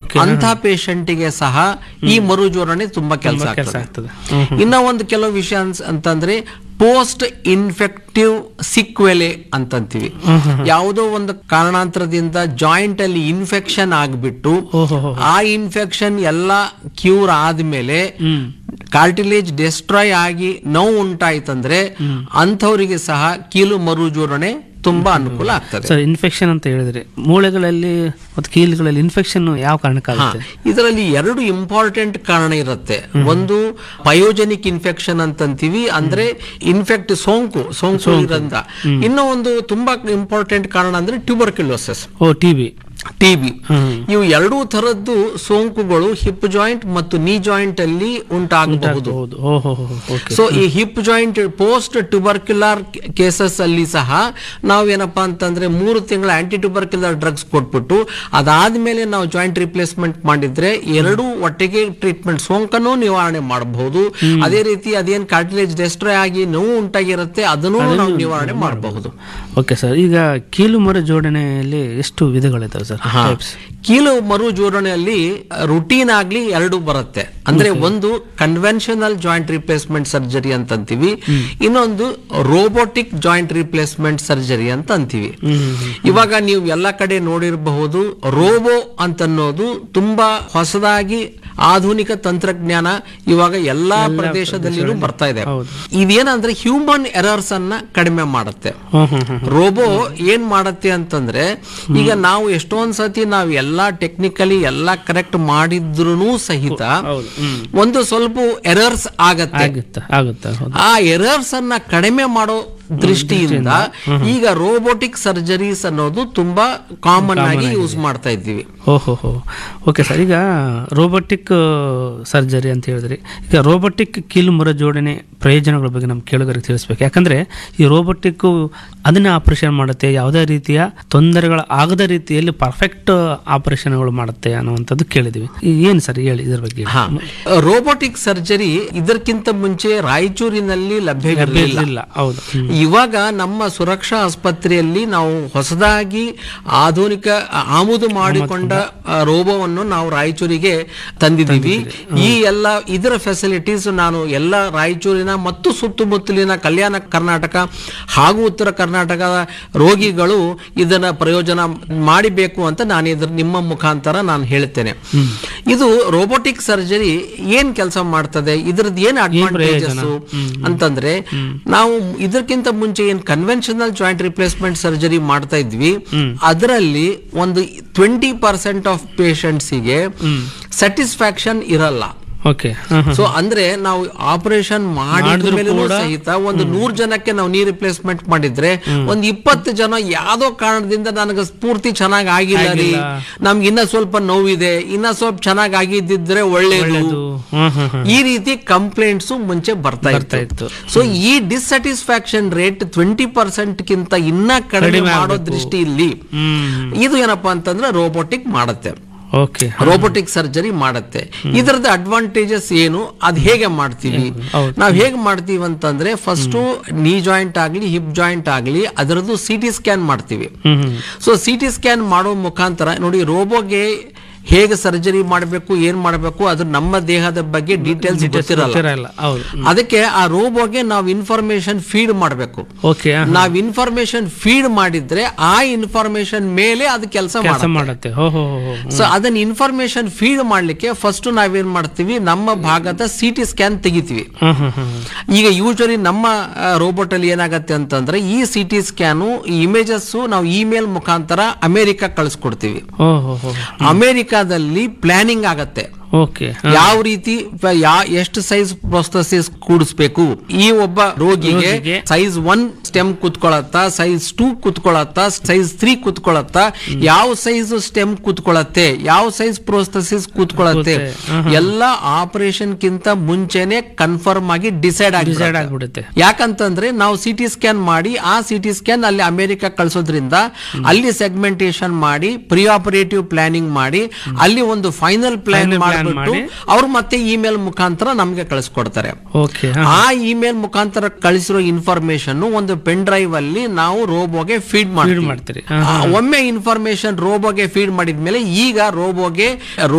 Okay ಅಂತ ಪೇಷಂಟಿಗೆ ಸಹ ಈ ಮರುಜೋಡಣೆ ತುಂಬಾ ಕೆಲಸ ಕೆಲಸ ಆಗ್ತದೆ ಆಗ್ತದೆ ಇನ್ನ ಒಂದು ಕೆಲವು ವಿಷಯ ಅನ್ಸ್- ಅಂತಂದ್ರೆ ಪೋಸ್ಟ್ ಇನ್ಫೆಕ್ಟಿವ್ ಸಿಕ್ವೆಲೆ ಅಂತಂತೀವಿ ಯಾವುದೋ ಒಂದು ಕಾರಣಾಂತರದಿಂದ ಜಾಯಿಂಟ್ ಅಲ್ಲಿ ಇನ್ಫೆಕ್ಷನ್ ಆಗ್ಬಿಟ್ಟು ಓಹೋ ಆ ಇನ್ಫೆಕ್ಷನ್ ಎಲ್ಲ ಕ್ಯೂರ್ ಆದ್ಮೇಲೆ ಹ್ಮ್ ಕಾರ್ಟಿಲೇಜ್ ಡೆಸ್ಟ್ರಾಯ್ ಆಗಿ ನೋವು ಉಂಟಾಯ್ತಂದ್ರೆ ಅಂಥವರಿಗೆ ಸಹ ಕೀಲು ಮರುಜೋಡಣೆ ತುಂಬಾ ಅನುಕೂಲ ಆಗ್ತದೆ ಸರ್ ಇನ್ಫೆಕ್ಷನ್ ಅಂತ ಹೇಳಿದ್ರಿ ಮೂಳೆಗಳಲ್ಲಿ ಮತ್ತು ಕೀಲುಗಳಲ್ಲಿ ಇನ್ಫೆಕ್ಷನ್ ಯಾವ ಕಾರಣಕ್ಕಾಗುತ್ತೆ ಇದರಲ್ಲಿ ಎರಡು ಇಂಪಾರ್ಟೆಂಟ್ ಕಾರಣ ಇರುತ್ತೆ ಒಂದು ಪಯೋಜೆನಿಕ್ ಇನ್ಫೆಕ್ಷನ್ ಅಂತಂತೀವಿ ಅಂದ್ರೆ ಇನ್ಫೆಕ್ಟ್ ಸೋಂಕು ಸೋಂಕು ಇರೋದ್ರಿಂದ ಇನ್ನೂ ಒಂದು ತುಂಬಾ ಇಂಪಾರ್ಟೆಂಟ್ ಕಾರಣ ಅಂದ್ರೆ tuberculosis or T B TB hmm ಇವು ಎರಡೂ ತರದ್ದು ಸೋಂಕುಗಳು ಹಿಪ್ ಜಾಯಿಂಟ್ ಮತ್ತು ನೀ ಜಾಯಿಂಟ್ ಅಲ್ಲಿ ಉಂಟಾಗಬಹುದು ಹೌದು ಓಹೋ ಓಕೆ ಸೊ ಈ hip joint post tubercular cases ಅಲ್ಲಿ ಸಹ ನಾವೇನಪ್ಪಾ ಅಂತಂದ್ರೆ ಮೂರು ತಿಂಗಳ ಆಂಟಿ ಟ್ಯೂಬರ್ಕ್ಯುಲರ್ ಡ್ರಗ್ಸ್ ಕೊಟ್ಬಿಟ್ಟು ಅದಾದ್ಮೇಲೆ ನಾವು ಜಾಯಿಂಟ್ ರಿಪ್ಲೇಸ್ಮೆಂಟ್ ಮಾಡಿದ್ರೆ ಎರಡು ಒಟ್ಟಿಗೆ ಟ್ರೀಟ್ಮೆಂಟ್ ಸೋಂಕನ್ನು ನಿವಾರಣೆ ಮಾಡಬಹುದು ಅದೇ ರೀತಿ ಅದೇನ್ ಕಾರ್ಟಿಲೇಜ್ ಡೆಸ್ಟ್ರಾಯ್ ಆಗಿ ನೋವು ಉಂಟಾಗಿರುತ್ತೆ ಅದನ್ನು ನಾವು ನಿವಾರಣೆ ಮಾಡಬಹುದು ಓಕೆ ಸರ್ ಈಗ ಕೀಲು ಮರ ಜೋಡಣೆಯಲ್ಲಿ ಎಷ್ಟು ವಿಧಗಳಿದಾವೆ ಸರ್ ಟೈಪ್ಸ್ ಕೀಲು ಮರು ಜೋಡಣೆಯಲ್ಲಿ ರುಟೀನ್ ಆಗ್ಲಿ ಎರಡು ಬರುತ್ತೆ ಅಂದ್ರೆ ಒಂದು ಕನ್ವೆನ್ಷನಲ್ ಜಾಯಿಂಟ್ ರಿಪ್ಲೇಸ್ಮೆಂಟ್ ಸರ್ಜರಿ ಅಂತ ಅಂತೀವಿ ಇನ್ನೊಂದು ರೋಬೋಟಿಕ್ ಜಾಯಿಂಟ್ ರಿಪ್ಲೇಸ್ಮೆಂಟ್ ಸರ್ಜರಿ ಅಂತ ಅಂತೀವಿ ಇವಾಗ ನೀವು ಎಲ್ಲ ಕಡೆ ನೋಡಿರಬಹುದು ರೋಬೋ ಅಂತನ್ನೋದು ತುಂಬಾ ಹೊಸದಾಗಿ ಆಧುನಿಕ ತಂತ್ರಜ್ಞಾನ ಇವಾಗ ಎಲ್ಲಾ ಪ್ರದೇಶದಲ್ಲಿನೂ ಬರ್ತಾ ಇದೆ ಇದೇನಂದ್ರೆ ಹ್ಯೂಮನ್ ಎರರ್ಸ್ ಅನ್ನ ಕಡಿಮೆ ಮಾಡುತ್ತೆ ಹ್ಮ್ ಹ್ಮ್ ಹ್ಮ್ ರೋಬೋ ಏನ್ ಮಾಡತ್ತೆ ಅಂತಂದ್ರೆ ಈಗ ನಾವು ಎಷ್ಟೊಂದ್ ಸತಿ ನಾವು ಎಲ್ಲಾ ಟೆಕ್ನಿಕಲಿ ಎಲ್ಲಾ ಕರೆಕ್ಟ್ ಮಾಡಿದ್ರು ಸಹಿತ ಹೌದು ಹ್ಮ್ ಒಂದು ಸ್ವಲ್ಪ ಎರರ್ಸ್ ಆಗತ್ತೆ ಆಗುತ್ತಾ ಆಗುತ್ತಾ ಹೌದು ಆ ಎರರ್ಸ್ ಅನ್ನ ಕಡಿಮೆ ಮಾಡೋ ದೃಷ್ಟಿಯಿಂದ ಈಗ ರೋಬೋಟಿಕ್ ಸರ್ಜರೀಸ್ ಅನ್ನೋದು ತುಂಬಾ ಕಾಮನ್ ಆಗಿ ಯೂಸ್ ಮಾಡ್ತಾ ಇದ್ದೀವಿ ಓಹೋ ಹೋ ಓಕೆ ಸರ್ ಈಗ ರೋಬೋಟಿಕ್ ಸರ್ಜರಿ ಅಂತ ಹೇಳಿದ್ರಿ ಈಗ ರೋಬೋಟಿಕ್ ಕೀಲು ಮುರ ಜೋಡಣೆ ಪ್ರಯೋಜನಗಳ ಬಗ್ಗೆ ನಮ್ಮ ಕೇಳುಗರಿಗೆ ತಿಳಿಸ್ಬೇಕು ಯಾಕಂದ್ರೆ ಈ ರೋಬೋಟಿಕ್ ಅದನ್ನೇ ಆಪರೇಷನ್ ಮಾಡುತ್ತೆ ಯಾವುದೇ ರೀತಿಯ ತೊಂದರೆಗಳು ಆಗದ ರೀತಿಯಲ್ಲಿ ಪರ್ಫೆಕ್ಟ್ ಆಪರೇಷನ್ಗಳು ಮಾಡುತ್ತೆ ಅನ್ನುವಂಥದ್ದು ಕೇಳಿದ್ವಿ ಈ ಏನು ಸರ್ ಹೇಳಿ ಇದ್ರ ಬಗ್ಗೆ ಹಾ ರೋಬೋಟಿಕ್ ಸರ್ಜರಿ ಇದಕ್ಕಿಂತ ಮುಂಚೆ ರಾಯಚೂರಿನಲ್ಲಿ ಲಭ್ಯವಿರಲಿಲ್ಲ ಇಲ್ಲ ಹೌದು ಹ್ಮ್. ಇವಾಗ ನಮ್ಮ ಸುರಕ್ಷಾ ಆಸ್ಪತ್ರೆಯಲ್ಲಿ ನಾವು ಹೊಸದಾಗಿ ಆಧುನಿಕ ಆಮದು ಮಾಡಿಕೊಂಡ ಆ, ರೋಬೋವನ್ನು ನಾವು ರಾಯಚೂರಿಗೆ ತಂದಿದ್ದೀವಿ ಈ ಎಲ್ಲ ಇದರ ಫೆಸಿಲಿಟೀಸ್ ನಾನು ಎಲ್ಲ ರಾಯಚೂರಿನ ಮತ್ತು ಸುತ್ತಮುತ್ತಲಿನ ಕಲ್ಯಾಣ ಕರ್ನಾಟಕ ಹಾಗೂ ಉತ್ತರ ಕರ್ನಾಟಕದ ರೋಗಿಗಳು ಇದನ್ನ ಪ್ರಯೋಜನ ಮಾಡಿಬೇಕು ಅಂತ ನಾನು ಇದ್ರ ನಿಮ್ಮ ಮುಖಾಂತರ ನಾನು ಹೇಳ್ತೇನೆ ಇದು ರೋಬೋಟಿಕ್ ಸರ್ಜರಿ ಏನ್ ಕೆಲಸ ಮಾಡ್ತದೆ ಇದ್ರದ್ದು ಏನ್ ಅಡ್ವಾಂಟೇಜಸ್ ಅಂತಂದ್ರೆ ನಾವು ಇದಕ್ಕಿಂತ ಮುಂಚೆ ಏನ್ ಕನ್ವೆನ್ಷನಲ್ ಜಾಯಿಂಟ್ ರಿಪ್ಲೇಸ್ಮೆಂಟ್ ಸರ್ಜರಿ ಮಾಡ್ತಾ ಇದ್ವಿ ಅದರಲ್ಲಿ ಒಂದು ಟ್ವೆಂಟಿ ಪರ್ಸೆಂಟ್ ಆಫ್ ಗೆ ಸ್ಯಾಟಿಸ್ಫ್ಯಾಕ್ಷನ್ ಇರಲ್ಲ ಓಕೆ ಹ್ಮ್ ಹ್ಮ್. ಸೊ ಅಂದ್ರೆ ನಾವು ಆಪರೇಷನ್ ಮಾಡಿದ ಮೇಲೂ ಸಹಿತ ಒಂದು ನೂರ್ ಜನಕ್ಕೆ ನಾವು ನೀರ್ ರಿಪ್ಲೇಸ್ಮೆಂಟ್ ಮಾಡಿದ್ರೆ ಒಂದ್ ಇಪ್ಪತ್ತು ಜನ ಯಾವ್ದೋ ಕಾರಣದಿಂದ ನನಗೆ ಸ್ಫೂರ್ತಿ ಚೆನ್ನಾಗ್ ಆಗಿಲ್ಲ ರೀ ನಮ್ಗೆ ಇನ್ನ ಸ್ವಲ್ಪ ನೋವಿದೆ ಇನ್ನ ಸ್ವಲ್ಪ ಚೆನ್ನಾಗ್ ಆಗಿದ್ದಿದ್ರೆ ಒಳ್ಳೇದು ಹ್ಮ್ ಹ್ಮ್ ಹ್ಮ್. ಈ ರೀತಿ ಕಂಪ್ಲೇಂಟ್ಸ್ ಮುಂಚೆ ಬರ್ತಾ ಬರ್ತಾ ಇತ್ತು ಇತ್ತು ಸೊ ಈ ಡಿಸ್ಸ್ಯಾಟಿಸ್ಫ್ಯಾಕ್ಷನ್ ರೇಟ್ ಟ್ವೆಂಟಿ ಪರ್ಸೆಂಟ್ ಗಿಂತ ಇನ್ನ ಕಡಿಮೆ ಮಾಡೋ ದೃಷ್ಟಿಯಲ್ಲಿ ಹ್ಮ್ ಇದು ಏನಪ್ಪಾ ಅಂತಂದ್ರೆ ರೋಬೋಟಿಕ್ ಮಾಡುತ್ತೆ ಓಕೆ ರೋಬೋಟಿಕ್ ಸರ್ಜರಿ ಮಾಡುತ್ತೆ ಇದರದ ಅಡ್ವಾಂಟೇಜಸ್ ಏನು ಅದ್ ಹೇಗೆ ಮಾಡ್ತೀವಿ ಹೌದು. ನಾವ್ ಹೇಗೆ ಮಾಡ್ತೀವಿ ಅಂತಂದ್ರೆ ಫಸ್ಟ್ ನೀ ಜಾಯಿಂಟ್ ಆಗ್ಲಿ ಹಿಪ್ ಜಾಯಿಂಟ್ ಆಗ್ಲಿ ಅದರದ್ದು ಸಿ ಟಿ ಸ್ಕ್ಯಾನ್ ಮಾಡ್ತೀವಿ hmm hmm so C T scan ಮಾಡೋ ಮುಖಾಂತರ ನೋಡಿ ರೋಬೋಗೆ ಹೇಗೆ ಸರ್ಜರಿ ಮಾಡಬೇಕು ಏನ್ ಮಾಡಬೇಕು ಅದು ನಮ್ಮ ದೇಹದ ಬಗ್ಗೆ ಡೀಟೇಲ್ಸ್ ಗೊತ್ತಿರಲ್ಲ ಗೊತ್ತಿರಲ್ಲ ಹೌದು ಅದಕ್ಕೆ ಆ ರೋಬೋಗೆ ನಾವು ಇನ್ಫಾರ್ಮೇಶನ್ ಫೀಡ್ ಮಾಡಬೇಕು ಓಕೆ ನಾವ್ ಇನ್ಫಾರ್ಮೇಶನ್ ಫೀಡ್ ಮಾಡಿದ್ರೆ ಆ ಇನ್ಫಾರ್ಮೇಶನ್ ಮೇಲೆ ಅದು ಕೆಲಸ ಕೆಲಸ ಮಾಡುತ್ತೆ ಮಾಡುತ್ತೆ ಹೋ ಹೋ ಹೋ ಸೊ ಅದನ್ನ ಇನ್ಫಾರ್ಮೇಶನ್ ಫೀಡ್ ಮಾಡ್ಲಿಕ್ಕೆ ಫಸ್ಟ್ ನಾವೇನ್ ಮಾಡ್ತೀವಿ ನಮ್ಮ ಭಾಗದ ಸಿ ಟಿ ಸ್ಕ್ಯಾನ್ ತೆಗಿತೀವಿ ಹ್ಮ್ ಹ್ಮ್ ಹ್ಮ್ ಈಗ ಯೂಶಲಿ ನಮ್ಮ ರೋಬೋಟ್ ಅಲ್ಲಿ ಏನಾಗತ್ತೆ ಅಂತಂದ್ರೆ ಈ ಸಿ ಟಿ ಸ್ಕ್ಯಾನು ಇಮೇಜಸ್ ನಾವು ಇಮೇಲ್ ಮುಖಾಂತರ ಅಮೆರಿಕ ಕಳಿಸ್ಕೊಡ್ತೀವಿ ಓ ಹೋ ಹೋ ಅಮೆರಿಕಾದಲ್ಲಿ ಪ್ಲಾನಿಂಗ್ ಆಗತ್ತೆ ಓಕೆ ಯಾವ ರೀತಿ ಪ- ಯಾ ಎಷ್ಟು ಸೈಜ್ ಪ್ರೊಸ್ತಸಿಸ್ ಕೂಡಿಸ್ಬೇಕು ಈ ಒಬ್ಬ ರೋಗಿಗೆ ರೋಗಿಗೆ ಸೈಜ್ ಒನ್ ಸ್ಟೆಮ್ ಕುತ್ಕೊಳತ್ತಾ ಸೈಜ್ ಟೂ ಕುತ್ಕೊಳತ್ತಾ ಸೈಜ್ ತ್ರೀ ಕುತ್ಕೊಳತ್ತಾ ಯಾವ ಸೈಜ್ ಸ್ಟೆಮ್ ಕುತ್ಕೊಳತ್ತೆ ಯಾವ ಸೈಜ್ ಪ್ರೋಸ್ತಸಿಸ್ ಕೂತ್ಕೊಳತ್ತೆ ಎಲ್ಲ ಆಪರೇಷನ್ ಕಿಂತ ಮುಂಚೆನೆ ಕನ್ಫರ್ಮ್ ಆಗಿ ಡಿಸೈಡ್ ಡಿಸೈಡ್ ಆಗಿ ಆಗ್ಬಿಡುತ್ತೆ ಯಾಕಂತಂದ್ರೆ ನಾವು ಸಿ ಟಿ ಸ್ಕ್ಯಾನ್ ಮಾಡಿ ಆ ಸಿ ಟಿ ಸ್ಕ್ಯಾನ್ ಅಲ್ಲಿ ಅಮೆರಿಕ ಕಳಿಸೋದ್ರಿಂದ ಅಲ್ಲಿ ಸೆಗ್ಮೆಂಟೇಶನ್ ಮಾಡಿ ಪ್ರಿ ಆಪರೇಟಿವ್ ಪ್ಲಾನಿಂಗ್ ಮಾಡಿ ಅಲ್ಲಿ ಒಂದು ಫೈನಲ್ ಪ್ಲಾನ್ Final plan ಮಾಡಿಬಿಟ್ಟು ಮಾಡಿ. ಅವ್ರು ಮತ್ತೆ ಇಮೇಲ್ ಮುಖಾಂತರ ನಮ್ಗೆ ಕಳಿಸ್ಕೊಡ್ತಾರೆ ಓಕೆ ಆ ಇಮೇಲ್ ಮುಖಾಂತರ ಕಳಿಸಿರೋ ಇನ್ಫಾರ್ಮೇಶನ್ ಒಂದು ಪೆನ್ ಡ್ರೈವ್ ಅಲ್ಲಿ ನಾವು ರೋಬೋಗೆ ಫೀಡ್ ಫೀಡ್ ಮಾಡ್ತೀವಿ ಮಾಡ್ತೀರಿ ಆ, ಒಮ್ಮೆ ಇನ್ಫಾರ್ಮೇಶನ್ ರೋಬೋಗೆ ಫೀಡ್ ಮಾಡಿದ್ಮೇಲೆ ಈಗ ರೋಬೋಗೆ